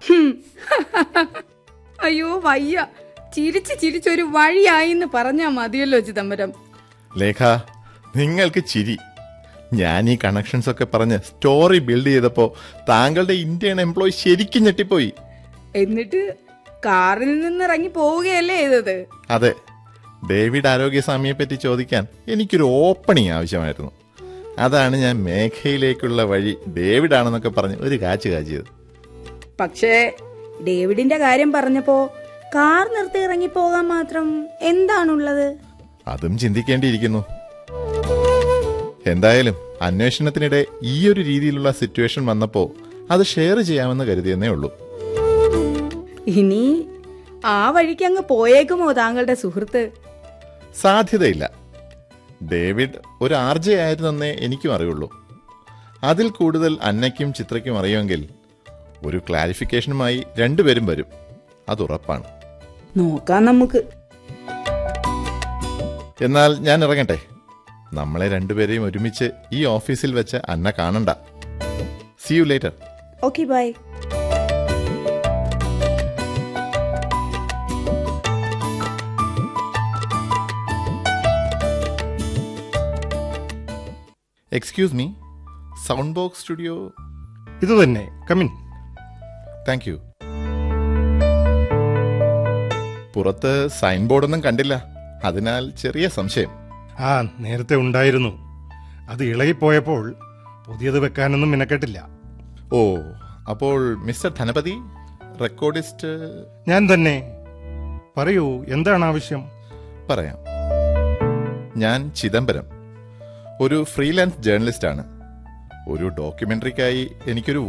ഹും. അയ്യോ വയ്യ ചിരിച്ച് ചിരിച്ചൊരു വഴിയായിന്ന് പറഞ്ഞാ മതിയല്ലോ ചിദംബരം ലേഖ നിങ്ങൾക്ക് ചിരി ഞാൻ ഈ കണക്ഷൻസ് ഒക്കെ പറഞ്ഞ് സ്റ്റോറി ബിൽഡ് ചെയ്തപ്പോൾ താങ്കളുടെ ഇന്ത്യൻ എംപ്ലോയി ശരിക്കും ഞെട്ടിപ്പോയി എന്നിട്ട് കാറിൽ നിന്ന് ഇറങ്ങി പോവുകയല്ലേ ചെയ്തത് അതെ ഡേവിഡ് ആരോഗ്യസ്വാമിയെ പറ്റി ചോദിക്കാൻ എനിക്കൊരു ഓപ്പണിംഗ് ആവശ്യമായിരുന്നു അതാണ് ഞാൻ മേഘയിലേക്കുള്ള വഴി ഡേവിഡ് ആണെന്നൊക്കെ പറഞ്ഞ് ഒരു കാച്ച് കാച്ചിയത് പക്ഷേ ഡേവിഡിന്റെ കാര്യം പറഞ്ഞപ്പോ കാർ നിർത്തി ഇറങ്ങി പോകാൻ മാത്രം എന്താണുള്ളത് അതും ചിന്തിക്കേണ്ടിയിരിക്കുന്നു എന്തായാലും അന്വേഷണത്തിനിടെ ഈ ഒരു രീതിയിലുള്ള സിറ്റുവേഷൻ വന്നപ്പോൾ അത് ഷെയർ ചെയ്യാമെന്ന് കരുതിയെന്നേ ഉള്ളൂ ഇനി ആ വഴിക്ക് അങ്ങ് പോയേക്കുമോ താങ്കളുടെ സുഹൃത്ത് സാധ്യതയില്ല ഡേവിഡ് ഒരു ആർജെ ആയിരുന്നെന്നേ എനിക്കും അറിയുള്ളൂ അതിൽ കൂടുതൽ അന്നയ്ക്കും ചിത്രയ്ക്കും അറിയുമെങ്കിൽ ഒരു ക്ലാരിഫിക്കേഷനുമായി രണ്ടുപേരും വരും അതുറപ്പാണ് നോക്കാം നമുക്ക് എന്നാൽ ഞാൻ ഇറങ്ങട്ടെ നമ്മളെ രണ്ടുപേരെയും ഒരുമിച്ച് ഈ ഓഫീസിൽ വെച്ച് അന്ന കാണണ്ട see you later okay bye excuse me sound box studio ഇത് തന്നെ കമിൻ താങ്ക് യു പുറത്ത് സൈൻ ബോർഡൊന്നും കണ്ടില്ല അതിനാൽ ചെറിയ സംശയം ആ നേരത്തെ ഉണ്ടായിരുന്നു അത് ഇളകിപ്പോയപ്പോൾ പുതിയത് വെക്കാനൊന്നും മിനക്കെട്ടില്ല ഓ അപ്പോൾ മിസ്റ്റർ ധനപതി റെക്കോർഡിസ്റ്റ് ഞാൻ തന്നെ പറയൂ എന്താണ് ആവശ്യം പറയാം ഞാൻ ചിദംബരം ഒരു ഫ്രീലാൻസ് ജേർണലിസ്റ്റ് ആണ് ഒരു ഡോക്യുമെന്ററിക്കായി എനിക്കൊരു